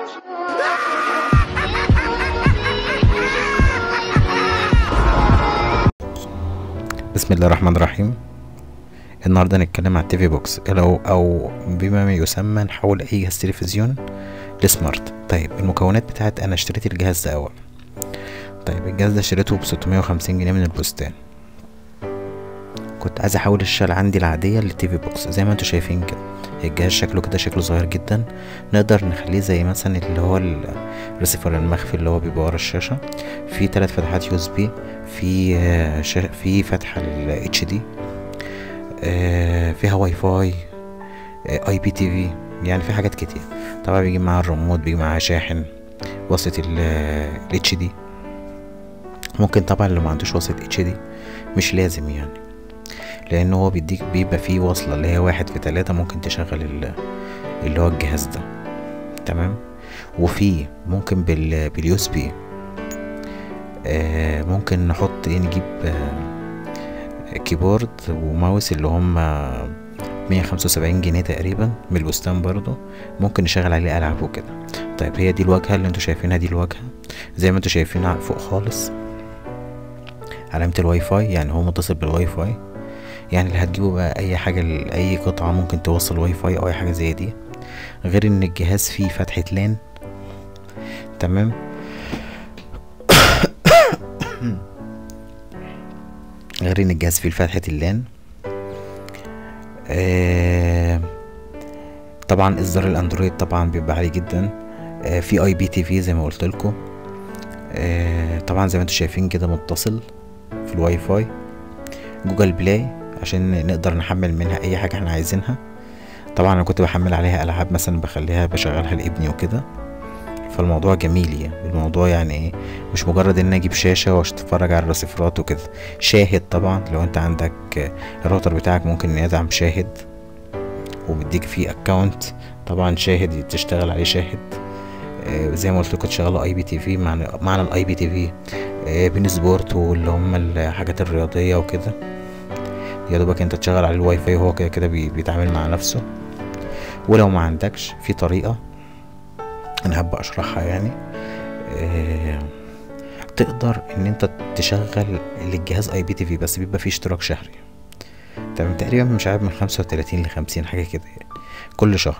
بسم الله الرحمن الرحيم النهارده هنتكلم عن التي في بوكس او او بما يسمى نحول اي جهاز تلفزيون لسمارت طيب المكونات بتاعت انا اشتريت الجهاز ده اول طيب الجهاز ده اشتريته ب 650 جنيه من البستان كنت عايز احول الشاشة عندي العادية للتي في بوكس زي ما انتوا شايفين كده الجهاز شكله كده شكله صغير جدا نقدر نخليه زي مثلا اللي هو الريسيفر المخفي اللي هو بيبقى ورا الشاشة في ثلاث فتحات يو اس بي في آه، شا- في فتحة ال اتش دي فيها واي فاي اي بي تي في يعني في حاجات كتير طبعا بيجي معاها الريموت بيجي معاها شاحن وصلة ال اتش دي ممكن طبعا اللي ما عندوش وصلة اتش دي مش لازم يعني لان هو بيديك بيبقى فيه وصلة اللي هي واحد في تلاتة ممكن تشغل ال- اللي هو الجهاز ده تمام وفي ممكن بال باليو اس بي ممكن نحط ايه نجيب آه، كيبورد وماوس اللي هم مية خمسة وسبعين جنيه تقريبا من البستان برضو ممكن نشغل عليه ألعاب وكده طيب هي دي الواجهة اللي انتوا شايفينها دي الواجهة زي ما انتوا شايفينها فوق خالص علامة الواي فاي يعني هو متصل بالواي فاي يعني اللي هتجيبه بقى اي حاجة ل- اي قطعة ممكن توصل واي فاي او اي حاجة زي دي غير ان الجهاز فيه فتحة لان تمام غير ان الجهاز فيه فتحة اللان آه طبعا اصدار الاندرويد طبعا بيبقى عالي جدا آه في اي بي تي في زي ما قلت لكم آه طبعا زي ما انتم شايفين كده متصل في الواي فاي جوجل بلاي عشان نقدر نحمل منها اي حاجه احنا عايزينها طبعا انا كنت بحمل عليها العاب مثلا بخليها بشغلها لابني وكده فالموضوع جميل يعني الموضوع يعني ايه مش مجرد ان أنا اجيب شاشه واتفرج على الرصيفرات وكده شاهد طبعا لو انت عندك آه، الراوتر بتاعك ممكن يدعم شاهد وبيديك فيه اكونت طبعا شاهد تشتغل عليه شاهد آه، زي ما قلت لكم تشغلوا اي بي تي في معنى معنى الاي بي تي في بين سبورت واللي هم الحاجات الرياضيه وكده يا دوبك انت تشغل عليه الواي فاي وهو كده كده بي- بيتعامل مع نفسه ولو ما عندكش في طريقه انا هبقى اشرحها يعني آه، تقدر ان انت تشغل للجهاز اي بي تي في بس بيبقى فيه اشتراك شهري تمام تقريبا مش عارف من خمسة وتلاتين لخمسين حاجة كده يعني كل شهر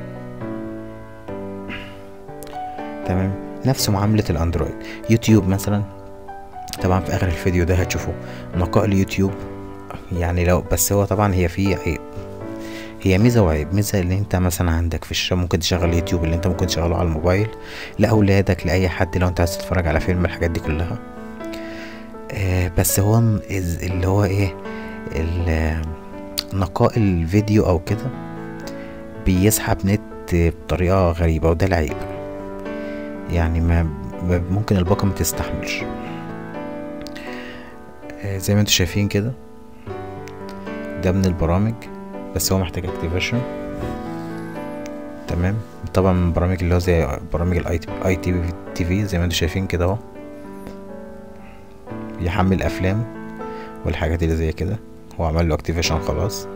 تمام نفس معاملة الاندرويد يوتيوب مثلا طبعا في اخر الفيديو ده هتشوفوا نقاء اليوتيوب يعني لو بس هو طبعا هي فيه عيب هي ميزة وعيب ميزة اللي انت مثلا عندك في الشاشة ممكن تشغل يوتيوب اللي انت ممكن تشغله على الموبايل لأولادك لأي حد لو انت عايز تتفرج على فيلم الحاجات دي كلها آه بس هو م- إز- اللي هو ايه ال- نقاء الفيديو او كده بيسحب نت بطريقة غريبة وده العيب يعني ما ما- ممكن الباقة ما تستحملش آه، زي ما انتوا شايفين كده ده من البرامج بس هو محتاج اكتيفيشن تمام طبعا من البرامج اللي هو زي برامج الاي اي تي تي في زي ما انتوا شايفين كده اهو يحمل افلام والحاجات اللي زي كده هو عمل له اكتيفيشن خلاص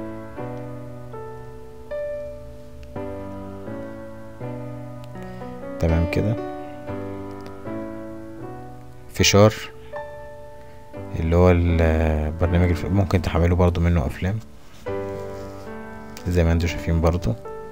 تمام كده فشار اللي هو البرنامج الف- ممكن تحمله برضو منه افلام زي ما انتوا شايفين برضو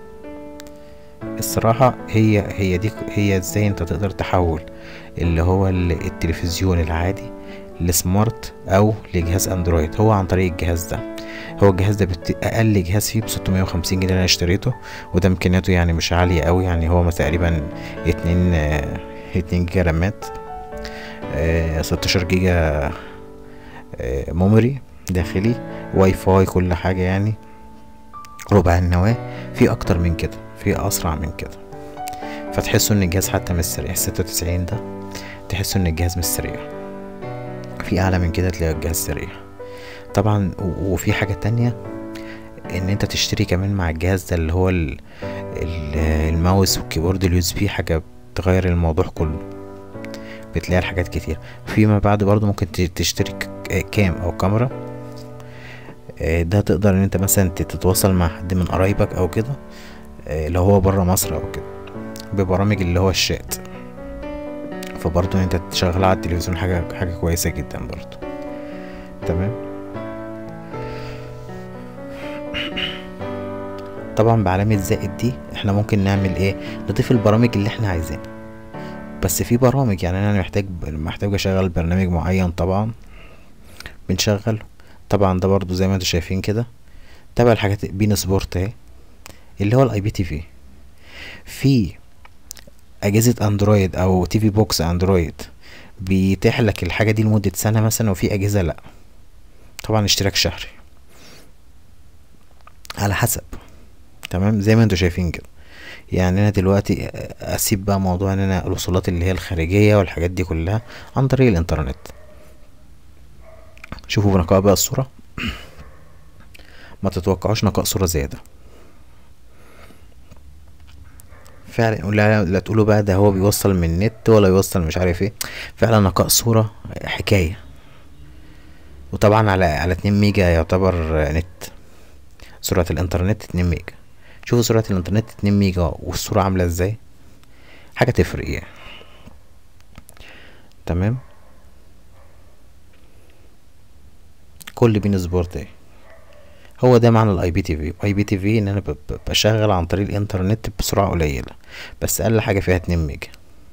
الصراحة هي هي دي هي ازاي انت تقدر تحول اللي هو ال- التلفزيون العادي لسمارت او لجهاز اندرويد هو عن طريق الجهاز ده هو الجهاز ده بت... اقل جهاز فيه ب 650 جنيه اللي انا اشتريته وده امكانياته يعني مش عالية قوي يعني هو تقريبا اتنين آه، اتنين جيجا رامات آه، 16 جيجا آه، ميموري داخلي واي فاي كل حاجة يعني ربع النواة في اكتر من كده في اسرع من كده فتحسوا ان الجهاز حتى مش سريع 96 ده تحسوا ان الجهاز مش سريع في اعلى من كده تلاقي الجهاز سريع طبعا و- وفي حاجة تانية ان انت تشتري كمان مع الجهاز ده اللي هو ال- ال- الماوس والكيبورد اليو اس بي حاجة بتغير الموضوع كله بتلاقي الحاجات كتير فيما بعد برضو ممكن ت- تشتري ك- كام او كاميرا آه، ده تقدر ان انت مثلا تت- تتواصل مع حد من قرايبك او كده آه، لو هو بره مصر او كده ببرامج اللي هو الشات فبرضه انت تشغلها على التلفزيون حاجة حاجة كويسة جدا برضه تمام طبعا بعلامة زائد دي احنا ممكن نعمل ايه نضيف البرامج اللي احنا عايزينها بس في برامج يعني انا محتاج محتاج اشغل برنامج معين طبعا بنشغله طبعا ده برضو زي ما انتوا شايفين كده تبع الحاجات بين سبورت اهي اللي هو الاي بي تي في في اجهزه اندرويد او تي في بوكس اندرويد بيتيح لك الحاجه دي لمده سنه مثلا وفي اجهزه لا طبعا اشتراك شهري على حسب تمام زي ما انتوا شايفين كده يعني انا دلوقتي اسيب بقى موضوع ان انا الوصولات اللي هي الخارجيه والحاجات دي كلها عن طريق الانترنت شوفوا بنقاء بقى الصوره ما تتوقعوش نقاء صوره زياده فعلا لا, لا تقولوا بقى ده هو بيوصل من النت ولا يوصل مش عارف ايه فعلا نقاء صوره حكايه وطبعا على على 2 ميجا يعتبر نت سرعه الانترنت 2 ميجا شوفوا سرعة الانترنت اتنين ميجا والصورة عاملة ازاي حاجة تفرق يعني تمام كل بين سبورت اهي هو ده معنى الاي بي تي في اي بي تي في ان انا بشغل عن طريق الانترنت بسرعة قليلة بس اقل حاجة فيها اتنين ميجا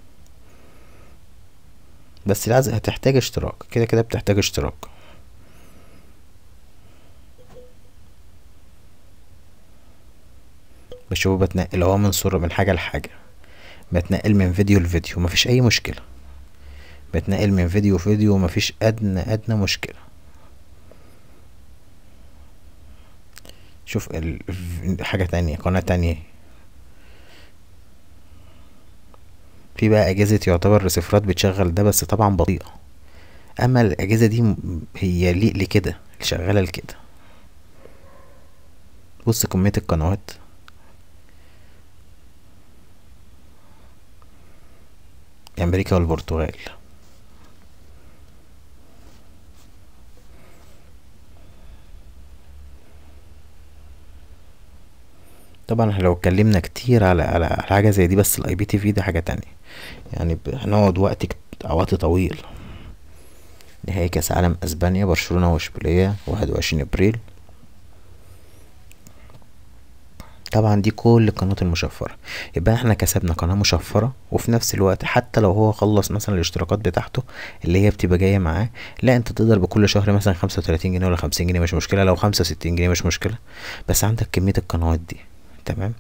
بس لازم هتحتاج اشتراك كده كده بتحتاج اشتراك بشوفه بتنقل هو من صورة من حاجة لحاجة بتنقل من فيديو لفيديو مفيش أي مشكلة بتنقل من فيديو لفيديو مفيش أدنى أدنى مشكلة شوف ال... حاجة تانية قناة تانية في بقى أجهزة يعتبر ريسيفرات بتشغل ده بس طبعا بطيئة أما الأجهزة دي هي ليه لكده شغالة لكده بص كمية القنوات امريكا والبرتغال طبعا لو اتكلمنا كتير على على حاجه زي دي بس الاي بي تي في ده حاجه تانية يعني هنقعد وقت وقت طويل نهائي كاس عالم اسبانيا برشلونه واشبيليه واحد وعشرين ابريل طبعا دي كل القنوات المشفرة يبقى احنا كسبنا قناة مشفرة وفي نفس الوقت حتى لو هو خلص مثلا الاشتراكات بتاعته اللي هي بتبقى جاية معاه لا انت تقدر بكل شهر مثلا خمسة وتلاتين جنيه ولا خمسين جنيه مش مشكلة لو خمسة وستين جنيه مش مشكلة بس عندك كمية القنوات دي تمام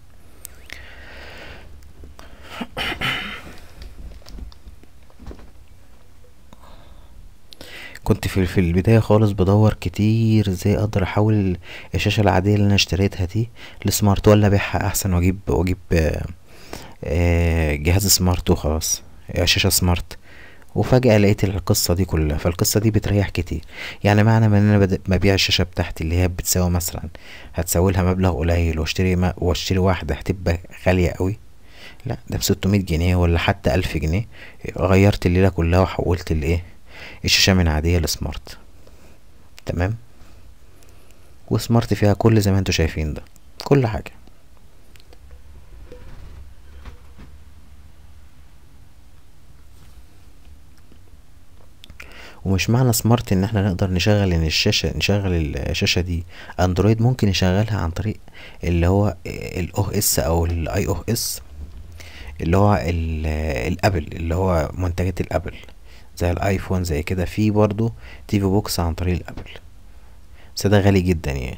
كنت في في البدايه خالص بدور كتير ازاي اقدر احول الشاشه العاديه اللي انا اشتريتها دي لسمارت ولا ابيعها احسن واجيب واجيب جهاز سمارت وخلاص شاشه سمارت وفجأة لقيت القصة دي كلها فالقصة دي بتريح كتير يعني معنى ما ان انا ببيع الشاشة بتاعتي اللي هي بتساوي مثلا هتساوي لها مبلغ قليل واشتري ما واشتري واحدة هتبقى غالية قوي لا ده بستمية جنيه ولا حتى ألف جنيه غيرت الليلة كلها وحولت الايه الشاشة من عادية لسمارت تمام وسمارت فيها كل زي ما انتوا شايفين ده كل حاجة ومش معنى سمارت ان احنا نقدر نشغل ان الشاشة نشغل الشاشة دي اندرويد ممكن نشغلها عن طريق اللي هو الاو اس او الاي او اس اللي هو الابل اللي هو منتجات الابل زي الايفون زي كده في برضو تي في بوكس عن طريق الابل بس ده غالي جدا يعني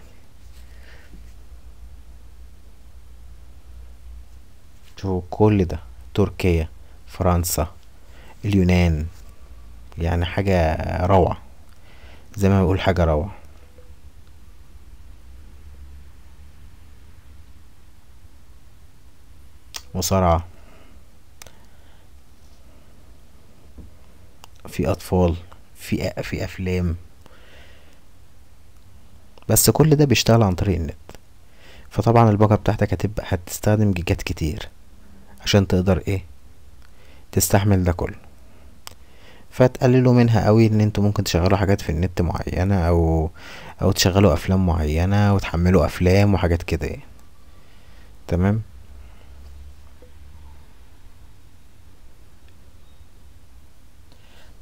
شوفوا كل ده تركيا فرنسا اليونان يعني حاجة روعة زي ما بقول حاجة روعة مصارعة في اطفال في في افلام بس كل ده بيشتغل عن طريق النت فطبعا الباقة بتاعتك هتبقى هتستخدم جيجات كتير عشان تقدر ايه تستحمل ده كله فتقللوا منها قوي ان انتوا ممكن تشغلوا حاجات في النت معينة او او تشغلوا افلام معينة وتحملوا افلام وحاجات كده يعني تمام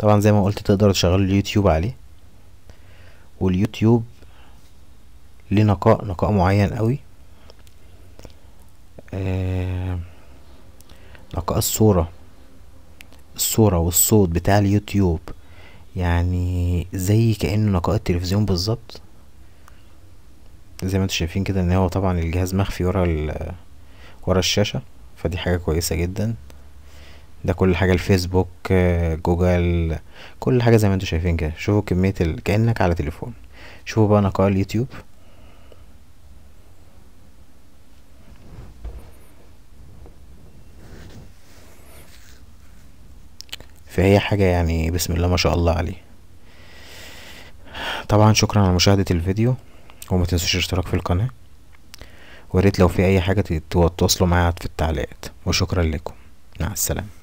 طبعا زي ما قلت تقدر تشغل اليوتيوب عليه واليوتيوب ليه نقاء نقاء معين قوي آه نقاء الصورة الصورة والصوت بتاع اليوتيوب يعني زي كأنه نقاء التلفزيون بالظبط زي ما انتوا شايفين كده ان هو طبعا الجهاز مخفي ورا ال ورا الشاشة فدي حاجة كويسة جدا ده كل حاجة الفيسبوك آه، جوجل كل حاجة زي ما انتوا شايفين كده شوفوا كمية ال... كأنك على تليفون شوفوا بقى نقاء اليوتيوب فهي حاجة يعني بسم الله ما شاء الله عليه طبعا شكرا على مشاهدة الفيديو وما تنسوش الاشتراك في القناة وريت لو في اي حاجة تتواصلوا معايا في التعليقات وشكرا لكم مع السلامة